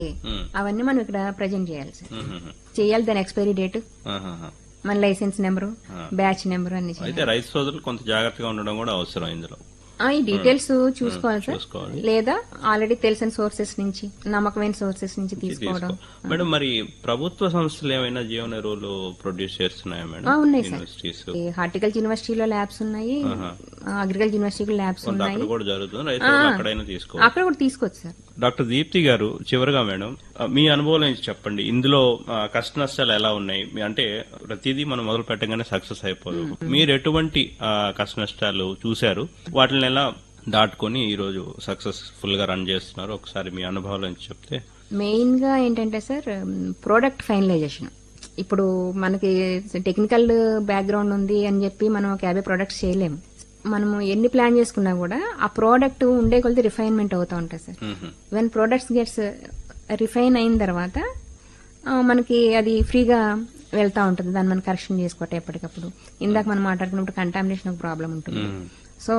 ఉమ్, అవన్నీ మనం ఇక్కడ ప్రజెంట్ చేయాలి సార్ ఉమ్, ఉమ్, చేయాలి దాని ఎక్స్పైరీ డేట్ ఆహాహా. మన లైసెన్స్ నెంబరు ఆ. బ్యాచ్ నెంబర్ అన్ని చేయాలి అయితే రైతు సోదరులు కొంత జాగ్రత్తగా ఉండడం కూడా అవసరం ఇందులో ఆ, ఈ డీటెయిల్స్ చూసుకోవాలి సార్ చూసుకోవాలి లేదా ఆల్రెడీ తెలిసిన సోర్సెస్ నుంచి నమ్మకమైన సోర్సెస్ నుంచి తీసుకోవడం తీసుకో మేడం మరి ప్రభుత్వ సంస్థలు ఏమైనా జీవన ఎరువులు ప్రొడ్యూస్ చేస్తున్నాయా మేడం ఆ, ఉన్నాయి సార్. యూనివర్సిటీస్ ఈ హార్టికల్చర్ యూనివర్సిటీలో ల్యాబ్స్ ఉన్నాయి అగ్రికల్చర్ యూనివర్సిటీలో ల్యాబ్స్ కొంత ఉన్నాయి అక్కడ కూడా జరుగుతుంది రైతులు అక్కడైనా తీసుకో అక్కడ కూడా తీసుకోవచ్చు సార్ డాక్టర్ దీప్తి గారు చివరగా మేడం ఆ, మీ అనుభవం నుంచి చెప్పండి ఇందులో ఆ, కష్ట నష్టాలు ఎలా ఉన్నాయి మీ- అంటే ప్రతిదీ మనం మొదలు పెట్టగానే సక్సెస్ అయిపోదు మీరు ఎటువంటి ఆ, కష్ట నష్టాలు చూశారు వాటిని ఎలా దాటుకొని ఈ రోజు సక్సెస్ఫుల్ గా రన్ చేస్తున్నారు ఒకసారి మీ అనుభవాల నుంచి చెప్తే మెయిన్ గా ఏంటంటే సార్ ప్రోడక్ట్ ఫైనలైజేషన్ ఇప్పుడు మనకి టెక్నికల్ బ్యాక్గ్రౌండ్ ఉంది అని చెప్పి మనం ఒక యాభై ప్రోడక్ట్స్ చేయలేము మనము ఎన్ని ప్లాన్ చేసుకున్నా కూడా ఆ ప్రోడక్ట్ ఉండే కొలది రిఫైన్మెంట్ అవుతూ ఉంటుంది సార్ మ్మ్. వెన్ ప్రోడక్ట్స్ గెట్స్ రిఫైన్ అయిన తర్వాత ఆ, మనకి అది ఫ్రీగా వెళ్తా ఉంటుంది దాన్ని మనం కరెక్షన్ చేసుకోవటం ఎప్పటికప్పుడు ఇందాక మనం మాట్లాడుకున్నప్పుడు కంటామినేషన్ ఒక ప్రాబ్లం ఉంటుంది మ్మ్. సో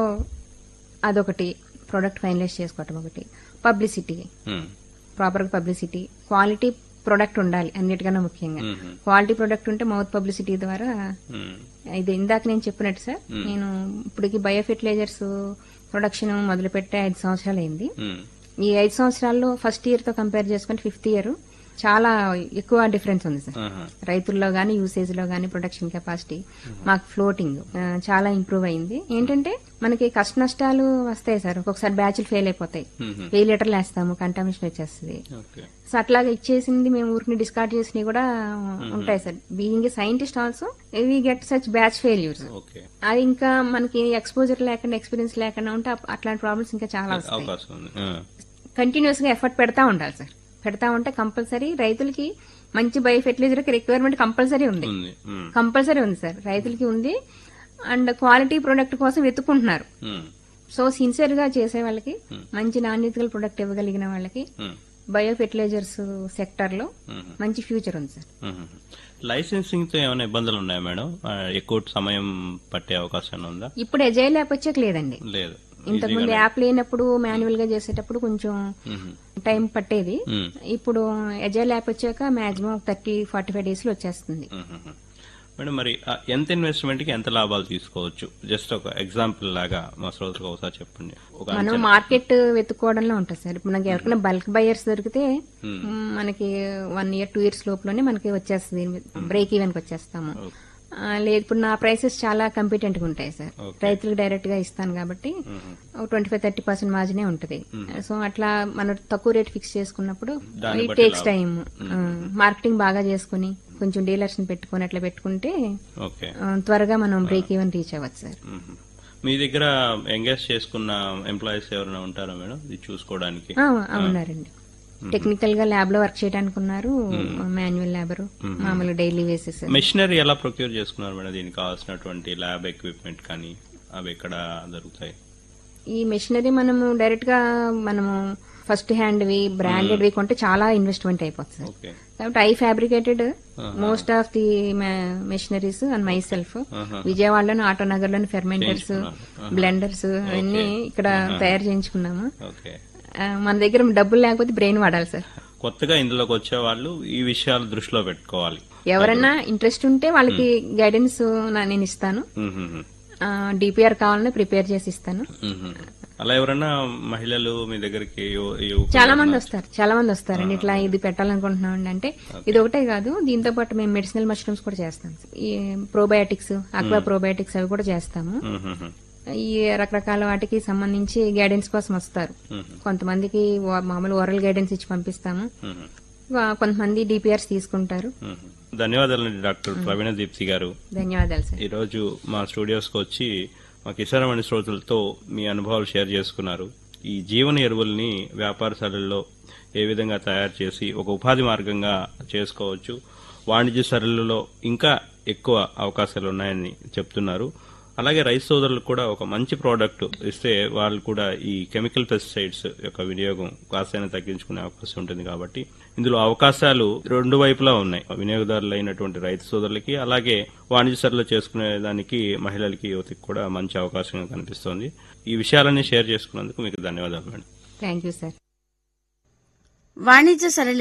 అదొకటి ప్రోడక్ట్ ఫైనలైజ్ చేసుకోవటం ఒకటి పబ్లిసిటీ మ్మ్. ప్రాపర్ పబ్లిసిటీ క్వాలిటీ ప్రొడక్ట్ ఉండాలి అన్నిటికన్నా ముఖ్యంగా మ్మ్. క్వాలిటీ ప్రొడక్ట్ ఉంటే మౌత్ పబ్లిసిటీ ద్వారా మ్మ్. ఇది ఇందాక నేను చెప్పినట్టు సార్ నేను ఇప్పటికి బయో ఫెర్టిలైజర్స్ ప్రొడక్షన్ మొదలుపెట్టే ఐదు సంవత్సరాలు అయింది మ్మ్. ఈ ఐదు సంవత్సరాల్లో ఫస్ట్ ఇయర్ తో కంపేర్ చేసుకుంటే ఫిఫ్త్ ఇయర్ చాలా ఎక్కువ డిఫరెన్స్ ఉంది సార్ ఆహా. రైతుల్లో గానీ యూసేజ్ లో గానీ ప్రొడక్షన్ కెపాసిటీ మాకు ఫ్లోటింగ్ చాలా ఇంప్రూవ్ అయింది ఏంటంటే మనకి కష్ట నష్టాలు వస్తాయి సార్ ఒక్కొక్కసారి బ్యాచ్లు ఫెయిల్ అయిపోతాయి మ్మ్. వెయ్యి లీటర్లు వేస్తాము కంటామినేషన్ వచ్చేస్తుంది ఓకే సో అట్లాగా ఇచ్చేసింది మేము ఊరికి డిస్కార్డ్ చేసినవి కూడా ఉంటాయి sir being scientist also we get such batch failures okay అది ఇంకా మనకి ఎక్స్పోజర్ లేకుండా ఎక్స్పీరియన్స్ లేకుండా ఉంటే అప్- అట్లాంటి ప్రాబ్లమ్స్ ఇంకా చాలా వస్తాయి అవకాశం ఉంది ఆ. కంటిన్యూస్ గా ఎఫర్ట్ పెడతా ఉండాలి సార్ పెడతా ఉంటే కంపల్సరీ రైతులకి మంచి బయో ఫెర్టిలైజర్ రిక్వైర్మెంట్ కంపల్సరీ ఉంది ఉంది మ్మ్. కంపల్సరీ ఉంది సార్ రైతులకి ఉంది అండ్ క్వాలిటీ ప్రొడక్ట్ కోసం వెతుక్కుంటున్నారు మ్మ్. సో సిన్సియర్ గా చేసే వాళ్ళకి మంచి నాణ్యత గల ప్రొడక్ట్ ఇవ్వగలిగిన వాళ్ళకి మ్మ్. బయో ఫెర్టిలైజర్స్ సెక్టర్ లో మ్మ్. మంచి ఫ్యూచర్ ఉంది సార్ మ్మ్. లైసెన్సింగ్ తో ఏమైనా ఇబ్బందులు ఉన్నాయా మేడం ఆ, ఎక్కువ సమయం పట్టే అవకాశం ఉందా ఇప్పుడు ఎజైల్ యాప్ వచ్చాక లేదండి లేదు ఇంతకు ముందు యాప్ లేనప్పుడు మాన్యువల్ గా చేసేటప్పుడు కొంచెం మ్మ్. టైం పట్టేది మ్మ్. ఇప్పుడు ఎజైల్ యాప్ వచ్చాక maximum thirty forty five days లో వచ్చేస్తుంది మ్మ్. మేడం మరి ఆ, ఎంత ఇన్వెస్ట్మెంట్ కి ఎంత లాభాలు తీసుకోవచ్చు జస్ట్ ఒక ఎగ్జాంపుల్ లాగా మా శ్రోతలకు ఒకసారి చెప్పండి ఒక మనం మార్కెట్ వెతుక్కోవడంలో ఉంటుంది సార్ ఇప్పుడు మనకి ఎవరికైనా బల్క్ బయర్స్ దొరికితే మ్, మనకి వన్ ఇయర్ టూ ఇయర్స్ లోపలనే మనకి వచ్చేస్తుంది బ్రేక్ ఈవెన్ కి వచ్చేస్తాము ఆ, లేదు ఇప్పుడు నా ప్రైసెస్ చాలా కంపిటెంట్ గా ఉంటాయి సార్ Okay. రైతులకు డైరెక్ట్ గా ఇస్తాను కాబట్టి ట్వంటీ ఫైవ్ థర్టీ పర్సెంట్ మార్జినే ఉంటుంది సో అట్లా మనం తక్కువ రేట్ ఫిక్స్ చేసుకున్నప్పుడు దాన్ని ఇట్ బట్టి టేక్స్ టైం మార్కెటింగ్ బాగా చేసుకుని కొంచెం డీలర్స్ ని పెట్టుకుని అట్లా పెట్టుకుంటే ఓకే ఆ, త్వరగా మనం బ్రేక్ ఈవెన్ రీచ్ అవ్వచ్చు సార్ మ్మ్. మీ దగ్గర ఎంగేజ్ చేసుకున్న ఎంప్లాయీస్ ఎవరైనా ఉంటారా మేడం ఇది చూసుకోవడానికి ఆ, అవునారండి టెక్నికల్ గా ల్యాబ్ లో వర్క్ చేయడానికి ఉన్నారు మాన్యువల్ లేబర్ మామూలు డైలీ వేసెస్ మెషినరీ ఎలా ప్రొక్యూర్ చేసుకున్నారు మేడం దీనికి కావాల్సినటువంటి ల్యాబ్ ఎక్విప్మెంట్ కానీ అవి ఎక్కడ దొరుకుతాయి ఈ మెషినరీ మనము డైరెక్ట్ గా మనము ఫస్ట్ హ్యాండ్ వి బ్రాండెడ్ వి కొంటే చాలా ఇన్వెస్ట్మెంట్ అయిపోతుంది సార్ ఓకే కాబట్టి I fabricated most of the machineries and myself ఆహా. విజయవాడలోని ఆటో నగర్ లోని ఫెర్మెంటర్స్ చేయించుకున్నారు. బ్లెండర్స్ అవన్నీ ఇక్కడ తయారు చేయించుకున్నాము ఓకే ఆ, మన దగ్గర డబ్బులు లేకపోతే బ్రెయిన్ వాడాలి సార్ కొత్తగా ఇందులోకి వచ్చే వాళ్ళు ఈ విషయాలు దృష్టిలో పెట్టుకోవాలి ఎవరన్నా ఇంట్రెస్ట్ ఉంటే వాళ్ళకి గైడెన్స్ నేను ఇస్తాను మ్మ్. డిపిఆర్ కావాలని ప్రిపేర్ చేసి ఇస్తాను మ్మ్. అలా ఎవరైనా మహిళలు మీ దగ్గరికి యు- యువకులు చాలా మంది వస్తారు చాలా మంది వస్తారండి ఇట్లా ఇది పెట్టాలనుకుంటున్నాం అంటే ఇది ఒకటే కాదు దీంతో పాటు మేము మెడిసినల్ మష్రూమ్స్ కూడా చేస్తాం ఈ ప్రోబయాటిక్స్ అక్వా ప్రోబయాటిక్స్ అవి కూడా చేస్తాము మ్మ్. ఈ రకరకాల వాటికి సంబంధించి గైడెన్స్ కోసం వస్తారు మ్మ్. కొంతమందికి వా- మామూలు ఓరల్ గైడెన్స్ ఇచ్చి పంపిస్తాము మ్మ్. వా- కొంతమంది డిపిఆర్స్ తీసుకుంటారు మ్మ్. ధన్యవాదాలండి డాక్టర్ ప్రవీణ దీప్తి గారు ధన్యవాదాలు సార్ ఈరోజు మా స్టూడియోస్కి వచ్చి మా కిసానమణి శ్రోతలతో మీ అనుభవాలు షేర్ చేసుకున్నారు ఈ జీవన ఎరువుల్ని వ్యాపారశాలల్లో ఏ విధంగా తయారు చేసి ఒక ఉపాధి మార్గంగా చేసుకోవచ్చు వాణిజ్య సరళిలో ఇంకా ఎక్కువ అవకాశాలు ఉన్నాయని చెప్తున్నారు అలాగే రైతు సోదరులకు కూడా ఒక మంచి ప్రోడక్ట్ ఇస్తే వాళ్ళు కూడా ఈ కెమికల్ పెస్టిసైడ్స్ యొక్క వినియోగం కాస్తైనా తగ్గించుకునే అవకాశం ఉంటుంది కాబట్టి ఇందులో అవకాశాలు రెండు వైపులా ఉన్నాయి వినియోగదారులు అయినటువంటి రైతు సోదరులకి అలాగే వాణిజ్య సరళ చేసుకునే దానికి మహిళలకి యువతికి కూడా మంచి అవకాశంగా కనిపిస్తోంది ఈ విషయాలన్నీ షేర్ చేసుకున్నందుకు మీకు ధన్యవాదాలు మేడం థ్యాంక్ యూ సార్ వాణిజ్య సరళి